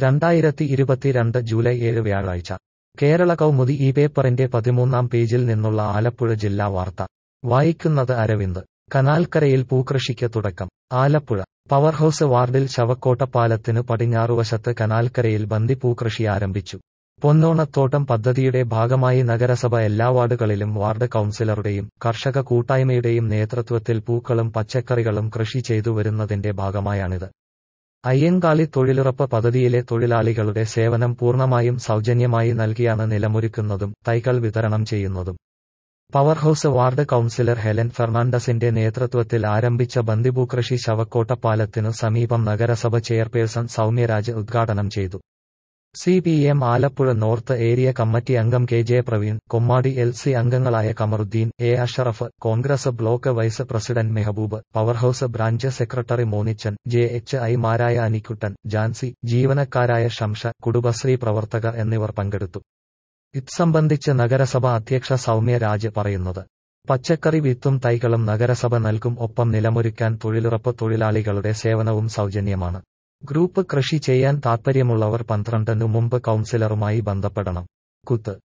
രണ്ടായിരത്തി ഇരുപത്തിരണ്ട് ജൂലൈ ഏഴ് വ്യാഴാഴ്ച കേരള കൗമുദി ഈ പേപ്പറിന്റെ പതിമൂന്നാം പേജിൽ നിന്നുള്ള ആലപ്പുഴ ജില്ലാ വാർത്ത വായിക്കുന്നത് അരവിന്ദ് കനാൽക്കരയിൽ പൂക്കൃഷിക്ക് തുടക്കം ആലപ്പുഴ പവർ ഹൌസ് വാർഡിൽ ശവക്കോട്ടപ്പാലത്തിന് പടിഞ്ഞാറുവശത്ത് കനാൽക്കരയിൽ ബന്ദിപ്പൂക്കൃഷി ആരംഭിച്ചു പൊന്നോണത്തോട്ടം പദ്ധതിയുടെ ഭാഗമായി നഗരസഭ എല്ലാ വാർഡുകളിലും വാർഡ് കൌൺസിലറുടെയും കർഷക കൂട്ടായ്മയുടെയും നേതൃത്വത്തിൽ പൂക്കളും പച്ചക്കറികളും കൃഷി ചെയ്തു വരുന്നതിന്റെ ഭാഗമായാണിത് അയ്യങ്കാളി തൊഴിലുറപ്പ് പദ്ധതിയിലെ തൊഴിലാളികളുടെ സേവനം പൂർണ്ണമായും സൗജന്യമായി നൽകിയാണ് നിലമൊരുക്കുന്നതും തൈകൾ വിതരണം ചെയ്യുന്നതും power house ward councillor Helen ഫെർണാണ്ടസിന്റെ നേതൃത്വത്തിൽ ആരംഭിച്ച ബന്ദിപൂക്കൃഷി ശവക്കോട്ടപ്പാലത്തിനു സമീപം നഗരസഭ ചെയർപേഴ്സൺ സൗമ്യരാജ് ഉദ്ഘാടനം ചെയ്തു C P M Alappuzha north area committee അംഗം K J Praveen Kommadi L C അംഗങ്ങളായ Kamaruddin A Asharaf Congress block vice president Mehaboob power house branch secretary Monichan J H ഐമാരായ അനിക്കുട്ടൻ ജാൻസി ജീവനക്കാരായ ഷംഷ കുടുംബശ്രീ പ്രവർത്തകർ എന്നിവർ പങ്കെടുത്തു ഇത് സംബന്ധിച്ച് നഗരസഭ അധ്യക്ഷ സൗമ്യ രാജ് പറയുന്നത് പച്ചക്കറി വിത്തും തൈകളും നഗരസഭ നൽകും ഒപ്പം നിലമൊരുക്കാൻ തൊഴിലുറപ്പ് തൊഴിലാളികളുടെ സേവനവും സൗജന്യമാണ് ഗ്രൂപ്പ് കൃഷി ചെയ്യാൻ താൽപ്പര്യമുള്ളവർ പന്ത്രണ്ടിനു മുമ്പ് കൌൺസിലറുമായി ബന്ധപ്പെടണം കുത്ത്